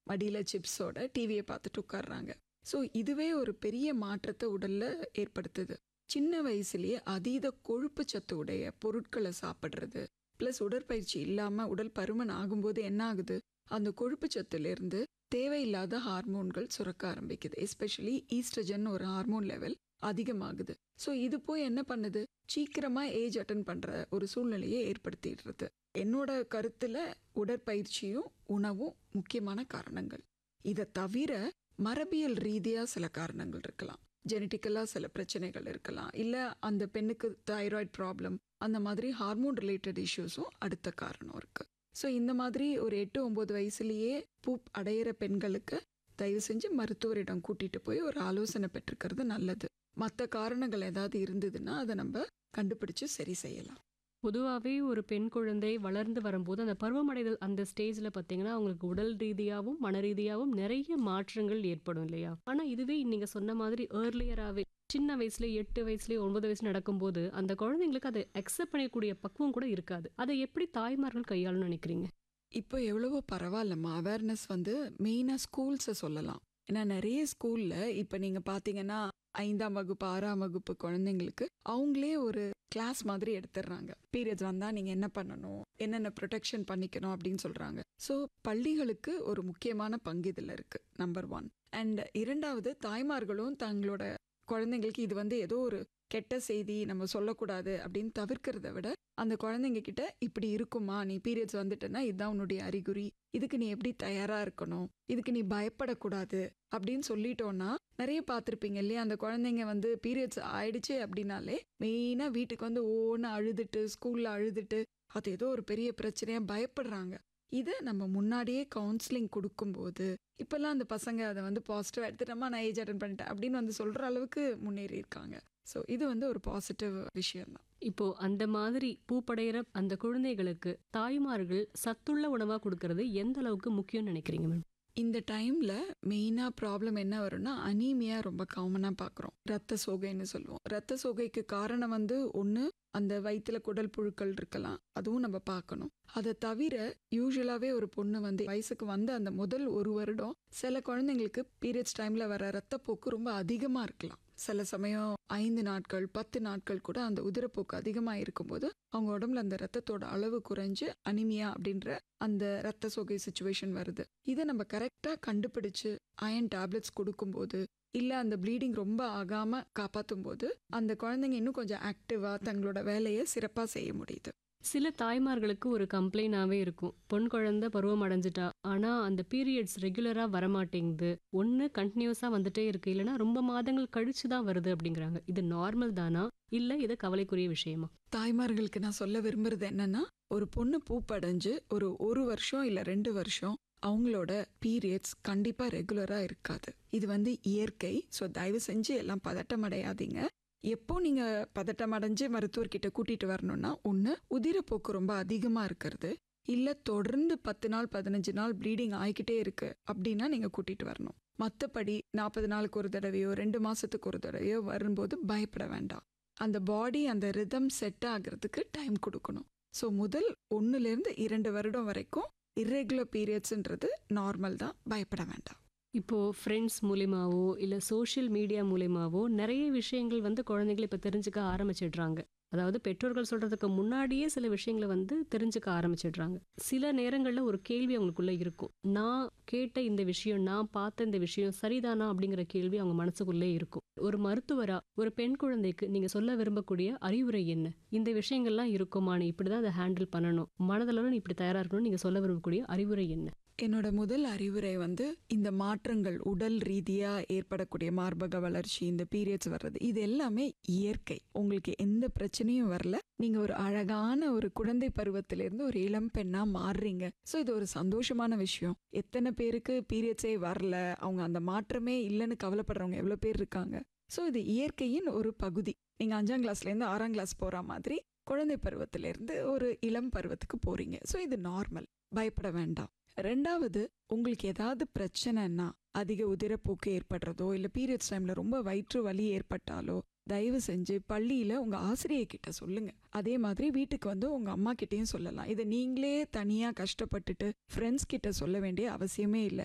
மடியில சிப்ஸோட டிவியை பார்த்துட்டு உட்கார்றாங்க ஸோ இதுவே ஒரு பெரிய மாற்றத்தை உடல்ல ஏற்படுத்துது சின்ன வயசுலயே அதீத கொழுப்பு சத்து உடைய பொருட்களை சாப்பிட்றது ப்ளஸ் உடற்பயிற்சி இல்லாமல் உடல் பருமன் ஆகும்போது என்ன ஆகுது அந்த கொழுப்பு சத்துலேருந்து தேவையில்லாத ஹார்மோன்கள் சுரக்க ஆரம்பிக்குது எஸ்பெஷலி ஈஸ்ட்ரஜன் ஒரு ஹார்மோன் லெவல் அதிகமாகுது ஸோ இது போய் என்ன பண்ணுது சீக்கிரமாக ஏஜ் அட்டன் பண்ணுற ஒரு சூழ்நிலையை ஏற்படுத்திடுறது என்னோட கருத்தில் உடற்பயிற்சியும் உணவும் முக்கியமான காரணங்கள் இதை தவிர மரபியல் ரீதியாக சில காரணங்கள் இருக்கலாம் ஜெனட்டிக்கலாக சில பிரச்சனைகள் இருக்கலாம் இல்லை அந்த பெண்ணுக்கு தைராய்டு ப்ராப்ளம் அந்த மாதிரி ஹார்மோன் ரிலேட்டட் இஷ்யூஸும் அடுத்த காரணம் இருக்குது ஸோ இந்த மாதிரி ஒரு எட்டு ஒம்பது வயசுலேயே பூப் அடையிற பெண்களுக்கு தயவு செஞ்சு மருத்துவரிடம் கூட்டிட்டு போய் ஒரு ஆலோசனை பெற்றுக்கிறது நல்லது மற்ற காரணங்கள் ஏதாவது இருந்ததுன்னா அதை நம்ம கண்டுபிடிச்சு சரி செய்யலாம் பொதுவாகவே ஒரு பெண் குழந்தை வளர்ந்து வரும்போது அந்த பருவமடைதல் அந்த ஸ்டேஜில் பார்த்தீங்கன்னா அவங்களுக்கு உடல் ரீதியாகவும் மன ரீதியாகவும் நிறைய மாற்றங்கள் ஏற்படும் இல்லையா ஆனால் இதுவே நீங்கள் சொன்ன மாதிரி ஏர்லியராகவே சின்ன வயசுல எட்டு வயசுலயே ஒன்பது வயசு நடக்கும்போது அந்த குழந்தைங்களுக்கு அதை அக்செப்ட் பண்ணக்கூடிய பக்குவம் கூட இருக்காது அதை எப்படி தாய்மார்கள் கையாளும் நினைக்கிறீங்க இப்போ எவ்வளவோ பரவாயில்லம்மா அவேர்னஸ் வந்து மெயினாக ஸ்கூல்ஸை சொல்லலாம் ஏன்னா நிறைய ஸ்கூலில் இப்போ நீங்கள் பார்த்தீங்கன்னா ஐந்தாம் வகுப்பு ஆறாம் வகுப்பு குழந்தைங்களுக்கு அவங்களே ஒரு கிளாஸ் மாதிரி எடுத்துடுறாங்க பீரியட்ஸ் வந்தால் நீங்கள் என்ன பண்ணணும் என்னென்ன ப்ரொடெக்ஷன் பண்ணிக்கணும் அப்படின்னு சொல்கிறாங்க ஸோ பள்ளிகளுக்கு ஒரு முக்கியமான பங்கு இதில் இருக்குது நம்பர் ஒன் அண்ட் இரண்டாவது தாய்மார்களும் தங்களோட குழந்தைங்களுக்கு இது வந்து ஏதோ ஒரு கெட்ட செய்தி நம்ம சொல்லக்கூடாது அப்படின்னு தவிர்க்கிறத விட அந்த குழந்தைங்க கிட்ட இப்படி இருக்குமா நீ பீரியட்ஸ் வந்துட்டேன்னா இதுதான் உன்னுடைய அறிகுறி இதுக்கு நீ எப்படி தயாரா இருக்கணும் இதுக்கு நீ பயப்படக்கூடாது அப்படின்னு சொல்லிட்டோன்னா நிறைய பார்த்துருப்பீங்க இல்லையா அந்த குழந்தைங்க வந்து பீரியட்ஸ் ஆயிடுச்சு அப்படின்னாலே மெயினாக வீட்டுக்கு வந்து ஓன்னு அழுதுட்டு ஸ்கூலில் அழுதுட்டு அது ஏதோ ஒரு பெரிய பிரச்சனையா பயப்படுறாங்க இதை நம்ம முன்னாடியே கவுன்சிலிங் கொடுக்கும்போது இப்போல்லாம் அந்த பசங்க அதை வந்து பாசிட்டிவாக எடுத்துட்டோமா நான் ஏஜ் அட்டன் பண்ணிட்டேன் அப்படின்னு வந்து சொல்கிற அளவுக்கு முன்னேறி இருக்காங்க ஸோ இது வந்து ஒரு பாசிட்டிவ் விஷயம்தான் இப்போ அந்த மாதிரி பூப்படைகிற அந்த குழந்தைகளுக்கு தாய்மார்கள் சத்துள்ள உணவா கொடுக்கறது எந்த அளவுக்கு முக்கியம்னு நினைக்கிறீங்க மேம் இந்த டைம்ல மெயினா ப்ராப்ளம் என்ன வரும்னா அனீமியா ரொம்ப காமனா பார்க்குறோம் ரத்த சோகைன்னு சொல்லுவோம் ரத்த சோகைக்கு காரணம் வந்து ஒன்று அந்த வயிற்றுல குடல் புழுக்கள் இருக்கலாம் அதுவும் நம்ம பார்க்கணும் அதை தவிர யூஸ்வலாகவே ஒரு பொண்ணு வந்து வயசுக்கு வந்து அந்த முதல் ஒரு வருடம் சில குழந்தைங்களுக்கு பீரியட்ஸ் டைம்ல வர ரத்தப்போக்கு ரொம்ப அதிகமாக இருக்கலாம் சில சமயம் ஐந்து நாட்கள் பத்து நாட்கள் கூட அந்த உதிரப்போக்கு அதிகமாக இருக்கும்போது அவங்க உடம்புல அந்த ரத்தத்தோட அளவு குறைஞ்சு அனிமியா அப்படின்ற அந்த ரத்த சோகை சுச்சுவேஷன் வருது இதை நம்ம கரெக்டாக கண்டுபிடிச்சு அயன் டேப்லெட்ஸ் கொடுக்கும்போது இல்லை அந்த ப்ளீடிங் ரொம்ப ஆகாமல் காப்பாற்றும் போது அந்த குழந்தைங்க இன்னும் கொஞ்சம் ஆக்டிவாக தங்களோட வேலையை சிறப்பாக செய்ய முடியுது சில தாய்மார்களுக்கு ஒரு கம்ப்ளைண்டாவே இருக்கும் பொன் குழந்தை பருவம் அடைஞ்சிட்டா ஆனா அந்த பீரியட்ஸ் ரெகுலரா வரமாட்டேங்குது ஒண்ணு கண்டினியூஸா வந்துட்டே இருக்கு இல்லைன்னா ரொம்ப மாதங்கள் கழிச்சு தான் வருது அப்படிங்கிறாங்க இது நார்மல் தானா இல்ல இது கவலைக்குரிய விஷயமா தாய்மார்களுக்கு நான் சொல்ல விரும்புறது என்னன்னா ஒரு பொண்ணு பூப்படைஞ்சு ஒரு ஒரு வருஷம் இல்லை ரெண்டு வருஷம் அவங்களோட பீரியட்ஸ் கண்டிப்பாக ரெகுலராக இருக்காது இது வந்து இயற்கை ஸோ தயவு செஞ்சு எல்லாம் பதட்டம் அடையாதீங்க எப்போ நீங்கள் பதட்டம் அடைஞ்சு மருத்துவர்கிட்ட கூட்டிட்டு வரணும்னா ஒன்று உதிரப்போக்கு ரொம்ப அதிகமாக இருக்கிறது இல்லை தொடர்ந்து பத்து நாள் பதினஞ்சு நாள் ப்ளீடிங் ஆகிக்கிட்டே இருக்கு அப்படின்னா நீங்கள் கூட்டிட்டு வரணும் மற்றபடி நாற்பது நாளுக்கு ஒரு தடவையோ ரெண்டு மாசத்துக்கு ஒரு தடவையோ வரும்போது பயப்பட வேண்டாம் அந்த பாடி அந்த ரிதம் செட் ஆகிறதுக்கு டைம் கொடுக்கணும் ஸோ முதல் ஒன்றுலேருந்து இரண்டு வருடம் வரைக்கும் இர்ரெகுலர் பீரியட்ஸ்ன்றது நார்மல் தான் பயப்பட வேண்டாம் இப்போ ஃப்ரெண்ட்ஸ் மூலியமாவோ இல்ல சோஷியல் மீடியா மூலியமாவோ நிறைய விஷயங்கள் வந்து குழந்தைகள் இப்ப தெரிஞ்சுக்க ஆரம்பிச்சிடுறாங்க அதாவது பெற்றோர்கள் சொல்றதுக்கு முன்னாடியே சில விஷயங்களை வந்து தெரிஞ்சுக்க ஆரம்பிச்சிடுறாங்க சில நேரங்கள்ல ஒரு கேள்வி அவங்களுக்குள்ள இருக்கும் நான் கேட்ட இந்த விஷயம் நான் பார்த்த இந்த விஷயம் சரிதானா அப்படிங்கிற கேள்வி அவங்க மனசுக்குள்ளே இருக்கும் ஒரு மருத்துவரா ஒரு பெண் குழந்தைக்கு நீங்க சொல்ல விரும்பக்கூடிய அறிவுரை என்ன இந்த விஷயங்கள்லாம் இருக்குமா நீ இப்படிதான் அதை ஹேண்டில் பண்ணணும் மனதளவு நீ இப்படி தயாரா இருக்கணும்னு நீங்க சொல்ல விரும்பக்கூடிய அறிவுரை என்ன என்னோட முதல் அறிவுரை வந்து இந்த மாற்றங்கள் உடல் ரீதியா ஏற்படக்கூடிய மார்பக வளர்ச்சி இந்த பீரியட்ஸ் வர்றது இது எல்லாமே இயற்கை உங்களுக்கு எந்த பிரச்சனையும் வரல நீங்க ஒரு அழகான ஒரு குழந்தை பருவத்திலிருந்து ஒரு இளம் பெண்ணா மாறுறீங்க ஸோ இது ஒரு சந்தோஷமான விஷயம் எத்தனை பேருக்கு பீரியட்ஸே வரல அவங்க அந்த மாற்றமே இல்லைன்னு கவலைப்படுறவங்க எவ்வளோ பேர் இருக்காங்க ஸோ இது இயற்கையின் ஒரு பகுதி நீங்க அஞ்சாம் கிளாஸ்ல இருந்து ஆறாம் கிளாஸ் போற மாதிரி குழந்தை பருவத்திலிருந்து ஒரு இளம் பருவத்துக்கு போறீங்க ஸோ இது நார்மல் பயப்பட வேண்டாம் ரெண்டாவது உங்களுக்கு ஏதாவது பிரச்சனைன்னா அதிக உதிரப்போக்கு ஏற்படுறதோ இல்லை பீரியட்ஸ் டைம்ல ரொம்ப வயிற்று வலி ஏற்பட்டாலோ தயவு செஞ்சு பள்ளியில உங்க ஆசிரியை கிட்ட சொல்லுங்க அதே மாதிரி வீட்டுக்கு வந்து உங்க அம்மா கிட்டயும் சொல்லலாம் இதை நீங்களே தனியா கஷ்டப்பட்டுட்டு ஃப்ரெண்ட்ஸ் கிட்ட சொல்ல வேண்டிய அவசியமே இல்லை